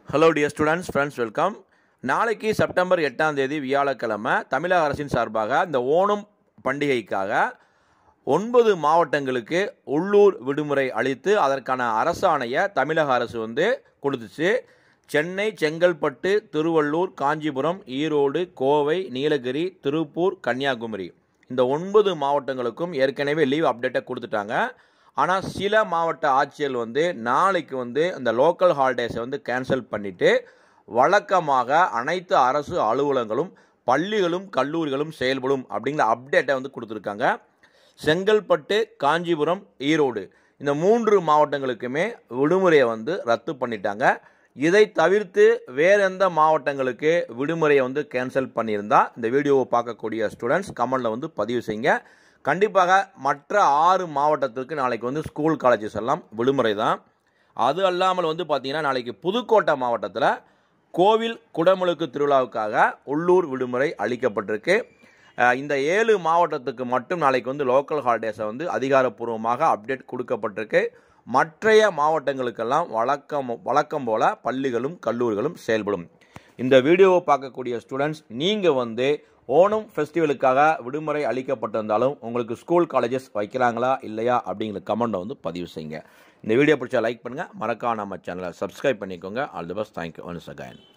hello dear students friends welcome நாளைக்கு September எட்டாம் தேதி வியாழக்கிழமை தமிழக அரசின் சார்பாக இந்த ஓணம் பண்டிகைக்காக ஒன்பது மாவட்டங்களுக்கு உள்ளூர் விடுமுறை அளித்து அதற்கான அரசாணையை தமிழக அரசு வந்து கொடுத்துச்சு சென்னை செங்கல்பட்டு திருவள்ளூர் காஞ்சிபுரம் ஈரோடு கோவை நீலகிரி திருப்பூர் கன்னியாகுமரி இந்த ஒன்பது மாவட்டங்களுக்கும் ஏற்கனவே லீவ் அப்டேட்டை கொடுத்துட்டாங்க ஆனால் சில மாவட்ட ஆட்சியர் வந்து நாளைக்கு வந்து இந்த லோக்கல் ஹாலிடேஸை வந்து கேன்சல் பண்ணிவிட்டு வழக்கமாக அனைத்து அரசு அலுவலகங்களும் பள்ளிகளும் கல்லூரிகளும் செயல்படும் அப்படிங்கிற அப்டேட்டை வந்து கொடுத்துருக்காங்க செங்கல்பட்டு காஞ்சிபுரம் ஈரோடு இந்த மூன்று மாவட்டங்களுக்குமே விடுமுறையை வந்து ரத்து பண்ணிட்டாங்க இதை தவிர்த்து வேற எந்த மாவட்டங்களுக்கு விடுமுறையை வந்து கேன்சல் பண்ணியிருந்தா இந்த வீடியோவை பார்க்கக்கூடிய ஸ்டூடெண்ட்ஸ் கமெண்டில் வந்து பதிவு செய்யுங்க கண்டிப்பாக மற்ற ஆறு மாவட்டத்திற்கு நாளைக்கு வந்து ஸ்கூல் காலேஜஸ் எல்லாம் விடுமுறை தான் அது அல்லாமல் வந்து பார்த்திங்கன்னா நாளைக்கு புதுக்கோட்டை மாவட்டத்தில் கோவில் குடமுழுக்கு திருவிழாவுக்காக உள்ளூர் விடுமுறை அளிக்கப்பட்டிருக்கு அஹ் இந்த ஏழு மாவட்டத்துக்கு மட்டும் நாளைக்கு வந்து லோக்கல் ஹாலிடேஸை வந்து அதிகாரப்பூர்வமாக அப்டேட் கொடுக்கப்பட்டிருக்கு மற்றைய மாவட்டங்களுக்கெல்லாம் வழக்கம் வழக்கம் போல பள்ளிகளும் கல்லூரிகளும் செயல்படும் இந்த வீடியோவை பார்க்கக்கூடிய ஸ்டூடெண்ட்ஸ் நீங்கள் வந்து ஓணம் ஃபெஸ்டிவலுக்காக விடுமுறை அளிக்கப்பட்டிருந்தாலும் உங்களுக்கு ஸ்கூல் காலேஜஸ் வைக்கிறாங்களா இல்லையா அப்படிங்கிற கமெண்ட்டை வந்து பதிவு செய்யுங்க இந்த வீடியோ பிடிச்சா லைக் பண்ணுங்கள் மறக்காம நம்ம சேனலை சப்ஸ்கிரைப் பண்ணிக்கோங்க all the best thank you once again